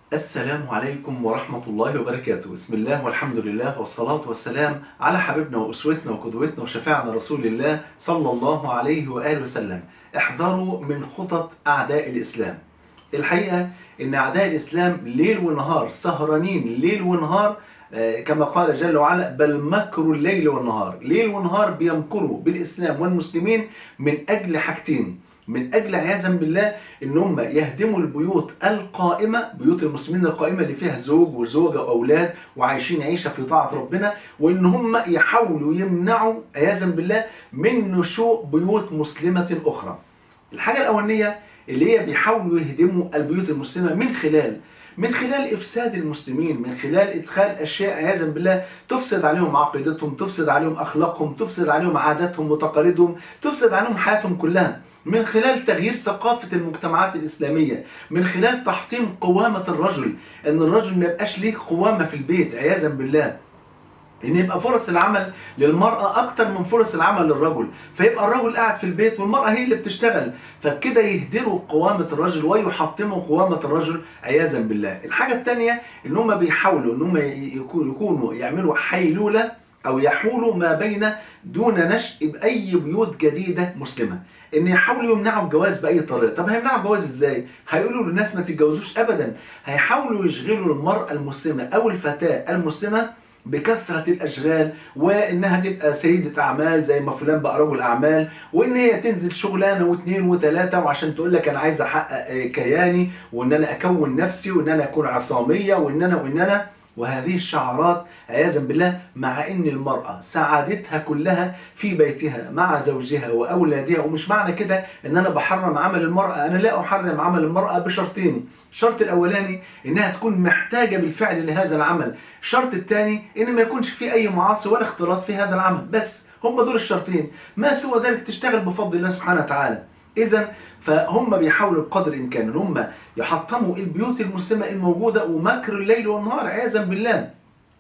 السلام عليكم ورحمة الله وبركاته بسم الله والحمد لله والصلاة والسلام على حبيبنا وأسوتنا وقدوتنا وشفاعنا رسول الله صلى الله عليه وآله وسلم احذروا من خطط أعداء الإسلام الحقيقة ان أعداء الإسلام ليل ونهار سهرانين ليل ونهار كما قال جل وعلا بل مكروا الليل والنهار ليل ونهار بيمكروا بالإسلام والمسلمين من أجل حاجتين من أجل عياذا بالله ان هم يهدموا البيوت القائمة بيوت المسلمين القائمة اللي فيها زوج وزوجة وأولاد وعايشين عيشة في طاعة ربنا وان هم يحاولوا يمنعوا عياذا بالله من نشوء بيوت مسلمة أخرى الحاجة الأولانية اللي هي بيحاولوا يهدموا البيوت المسلمة من خلال من خلال إفساد المسلمين من خلال إدخال أشياء عياذا بالله تفسد عليهم عقيدتهم تفسد عليهم أخلاقهم تفسد عليهم عاداتهم وتقاليدهم تفسد عليهم حياتهم كلها من خلال تغيير ثقافة المجتمعات الإسلامية من خلال تحطيم قوامة الرجل أن الرجل ما يبقاش ليه قوامة في البيت عياذا بالله ان يبقى فرص العمل للمرأة اكتر من فرص العمل للرجل فيبقى الرجل قاعد في البيت والمرأة هي اللي بتشتغل فكده يهدروا قوامة الرجل ويحطموا قوامة الرجل عياذا بالله الحاجة الثانية ان هم بيحاولوا ان هم يكونوا يعملوا حيلولة او يحولوا ما بين دون نشء باي بيوت جديدة مسلمة ان يحاولوا يمنعوا الجواز باي طريقه طب هيمنعوا الجواز ازاي هيقولوا للناس ما تتجوزوش ابدا هيحاولوا يشغلوا المرأة المسلمة او الفتاة المسلمة بكثرة الأشغال وإنها تبقى سيدة أعمال زي ما فلان بقى رجل أعمال وإن هي تنزل شغلانة واثنين وثلاثة وعشان تقول لك أنا عايز أحقق كياني وإن أنا أكون نفسي وإن أنا أكون عصامية وإن أنا وإن أنا وهذه الشعارات عياذا بالله مع ان المرأة سعادتها كلها في بيتها مع زوجها وأولادها ومش معنى كده ان انا بحرم عمل المرأة انا لا احرم عمل المرأة بشرطين الشرط الاولاني انها تكون محتاجة بالفعل لهذا العمل الشرط الثاني ان ما يكونش في اي معاصي ولا اختلاط في هذا العمل بس هم دول الشرطين ما سوى ذلك تشتغل بفضل الله سبحانه وتعالى إذا فهم بيحاولوا بقدر الإمكان ان هم يحطموا البيوت المسلمة الموجودة ومكر الليل والنهار عياذا بالله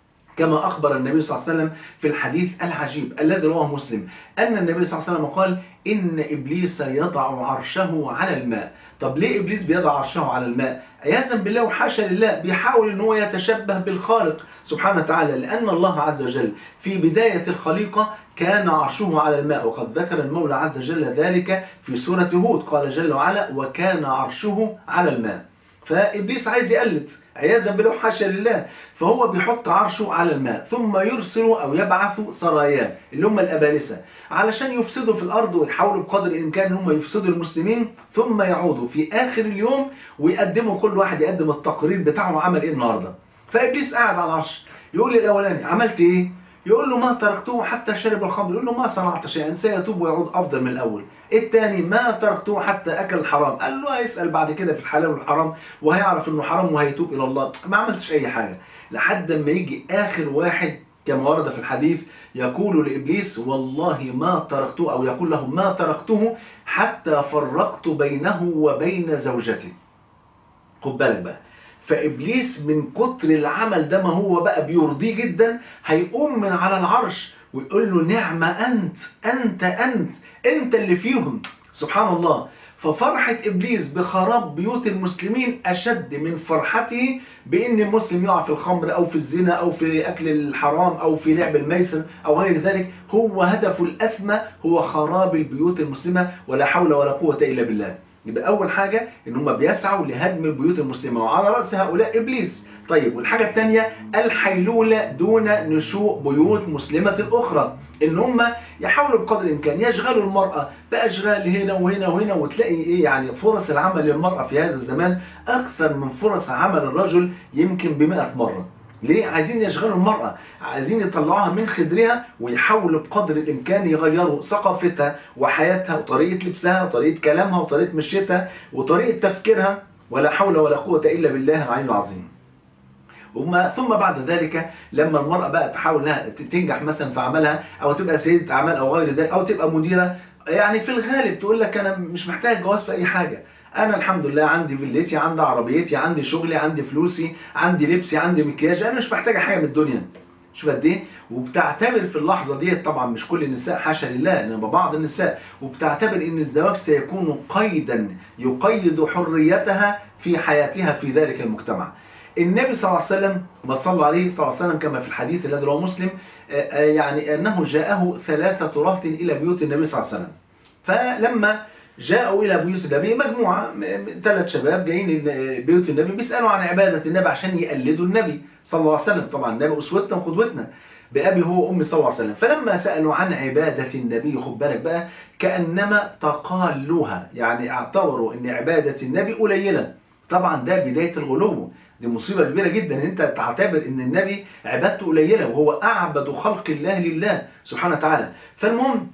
كما أخبر النبي صلى الله عليه وسلم في الحديث العجيب الذي رواه مسلم أن النبي صلى الله عليه وسلم قال إن إبليس يضع عرشه على الماء طب ليه إبليس بيضع عرشه على الماء عياذا بالله وحاشا لله بيحاول ان هو يتشبه بالخالق سبحانه وتعالى لأن الله عز وجل في بداية الخليقة كان عرشه على الماء وقد ذكر المولى عز وجل ذلك في سورة هود قال جل وعلا وكان عرشه على الماء فإبليس عايز يقلد عياذا بالله وحاشا لله فهو بيحط عرشه على الماء ثم يرسل أو يبعث سراياه اللي هم الأبالسة علشان يفسدوا في الأرض ويحاولوا بقدر الإمكان ان هم يفسدوا المسلمين ثم يعودوا في آخر اليوم ويقدموا كل واحد يقدم التقرير بتاعه عمل إيه النهاردة فإبليس قاعد على العرش يقول للأولاني عملت إيه يقول له ما تركته حتى شرب الخمر يقول له ما صنعت شيئا سيتوب ويعود أفضل من الأول الثاني ما تركته حتى أكل الحرام قال له هيسأل بعد كده في الحلال والحرام وهيعرف أنه حرام وهيتوب إلى الله ما عملتش أي حاجة لحد ما يجي آخر واحد كما ورد في الحديث يقول لإبليس والله ما تركته أو يقول له ما تركته حتى فرقت بينه وبين زوجتي خد بالك بقى فإبليس من كتر العمل ده ما هو بقى بيرضيه جدا هيقوم من على العرش ويقول له نعم أنت أنت أنت أنت اللي فيهم سبحان الله ففرحة إبليس بخراب بيوت المسلمين أشد من فرحته بأن المسلم يقع في الخمر أو في الزنا أو في أكل الحرام أو في لعب الميسر أو غير ذلك هو هدفه الأسمى هو خراب البيوت المسلمة ولا حول ولا قوة إلا بالله يبقى أول حاجة إن هم بيسعوا لهدم البيوت المسلمة وعلى رأس هؤلاء إبليس طيب والحاجة الثانية الحيلولة دون نشوء بيوت مسلمة أخرى إن هم يحاولوا بقدر الإمكان يشغلوا المرأة بأشغال هنا وهنا وهنا وتلاقي إيه يعني فرص العمل للمرأة في هذا الزمان أكثر من فرص عمل الرجل يمكن بمئة مرة ليه؟ عايزين يشغلوا المرأة عايزين يطلعوها من خدرها ويحاولوا بقدر الإمكان يغيروا ثقافتها وحياتها وطريقة لبسها وطريقة كلامها وطريقة مشيتها وطريقة تفكيرها ولا حول ولا قوة إلا بالله العلي العظيم وما ثم بعد ذلك لما المرأة بقى تحاول انها تنجح مثلا في عملها او تبقى سيدة اعمال او غير ذلك او تبقى مديرة يعني في الغالب تقول لك انا مش محتاج جواز في اي حاجة انا الحمد لله عندي فيلتي عندي عربيتي عندي شغلي عندي فلوسي عندي لبسي عندي مكياج انا مش محتاجة حاجة من الدنيا شوف قد ايه وبتعتبر في اللحظه ديت طبعا مش كل النساء حاشا لله انما بعض النساء وبتعتبر ان الزواج سيكون قيدا يقيد حريتها في حياتها في ذلك المجتمع النبي صلى الله عليه وسلم ما صلى عليه صلى الله عليه وسلم كما في الحديث الذي رواه مسلم يعني أنه جاءه ثلاثة رهط إلى بيوت النبي صلى الله عليه وسلم فلما جاءوا إلى بيوت النبي مجموعة ثلاث شباب جايين بيوت النبي بيسألوا عن عبادة النبي عشان يقلدوا النبي صلى الله عليه وسلم طبعا النبي أسوتنا وقدوتنا بأبي هو أمي صلى الله عليه وسلم فلما سألوا عن عبادة النبي خد بالك بقى كأنما تقالوها يعني اعتبروا أن عبادة النبي قليلة طبعا ده بداية الغلو دي مصيبة كبيرة جدا ان انت تعتبر ان النبي عبادته قليلة وهو اعبد خلق الله لله سبحانه وتعالى فالمهم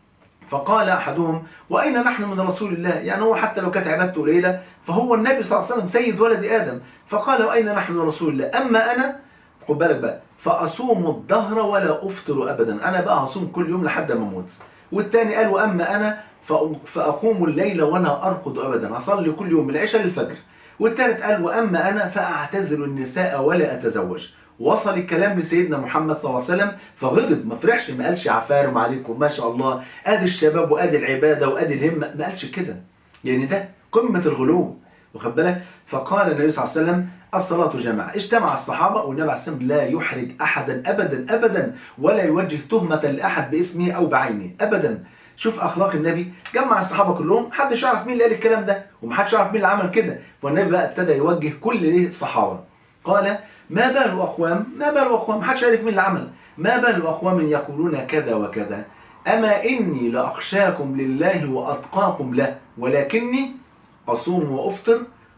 فقال احدهم واين نحن من رسول الله يعني هو حتى لو كانت عبادته قليلة فهو النبي صلى الله عليه وسلم سيد ولد ادم فقال واين نحن من رسول الله اما انا خد بالك بقى فاصوم الدهر ولا افطر ابدا انا بقى هصوم كل يوم لحد ما اموت والتاني قال واما انا فاقوم الليل ولا ارقد ابدا اصلي كل يوم من العشاء للفجر والثالث قال وأما أنا فأعتزل النساء ولا أتزوج وصل الكلام لسيدنا محمد صلى الله عليه وسلم فغضب ما فرحش ما قالش عفارم عليكم ما شاء الله ادي الشباب وادي العبادة وادي الهمة ما قالش كده يعني ده قمة الغلو واخد بالك فقال النبي صلى الله عليه وسلم الصلاة جماعة اجتمع الصحابة والنبي عليه الصلاة والسلام لا يحرج أحدا أبدا أبدا ولا يوجه تهمة لأحد باسمه أو بعينه أبدا شوف اخلاق النبي جمع الصحابه كلهم محدش يعرف مين اللي قال الكلام ده ومحدش يعرف مين اللي عمل كده والنبي بقى ابتدى يوجه كل ايه الصحابه قال ما بال اقوام ما بال اقوام محدش عارف مين اللي عمل ما بال اقوام يقولون كذا وكذا اما اني لاخشاكم لله واتقاكم له ولكني اصوم وافطر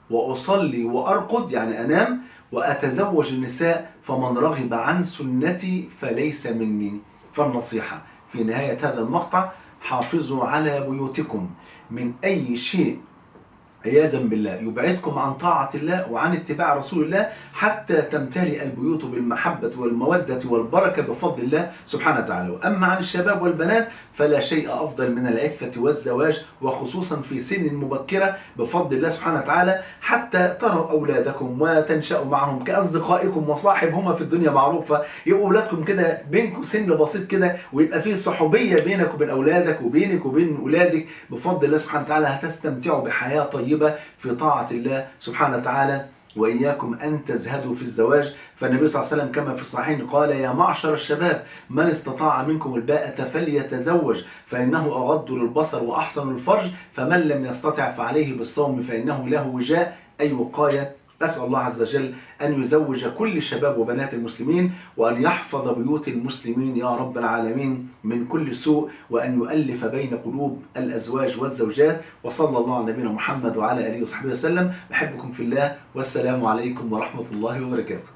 واصلي وارقد يعني انام واتزوج النساء فمن رغب عن سنتي فليس مني فالنصيحه في نهايه هذا المقطع حافظوا على بيوتكم من أي شيء عياذا بالله يبعدكم عن طاعة الله وعن اتباع رسول الله حتى تمتلئ البيوت بالمحبة والمودة والبركة بفضل الله سبحانه وتعالى وأما عن الشباب والبنات فلا شيء أفضل من العفة والزواج وخصوصا في سن مبكرة بفضل الله سبحانه وتعالى حتى تروا أولادكم وتنشأوا معهم كأصدقائكم وصاحبهما في الدنيا معروفة يبقوا أولادكم كده بينكم سن بسيط كده ويبقى فيه صحوبية بينك وبين أولادك وبينك وبين أولادك بفضل الله سبحانه وتعالى هتستمتعوا بحياة طيبة في طاعة الله سبحانه وتعالى وإياكم أن تزهدوا في الزواج فالنبي صلى الله عليه وسلم كما في الصحيحين قال يا معشر الشباب من استطاع منكم الباءة فليتزوج فإنه أغض للبصر وأحسن الفرج فمن لم يستطع فعليه بالصوم فإنه له وجاء أي وقاية أسأل الله عز وجل أن يزوج كل شباب وبنات المسلمين وأن يحفظ بيوت المسلمين يا رب العالمين من كل سوء وأن يؤلف بين قلوب الأزواج والزوجات وصلى الله على نبينا محمد وعلى آله وصحبه وسلم بحبكم في الله والسلام عليكم ورحمة الله وبركاته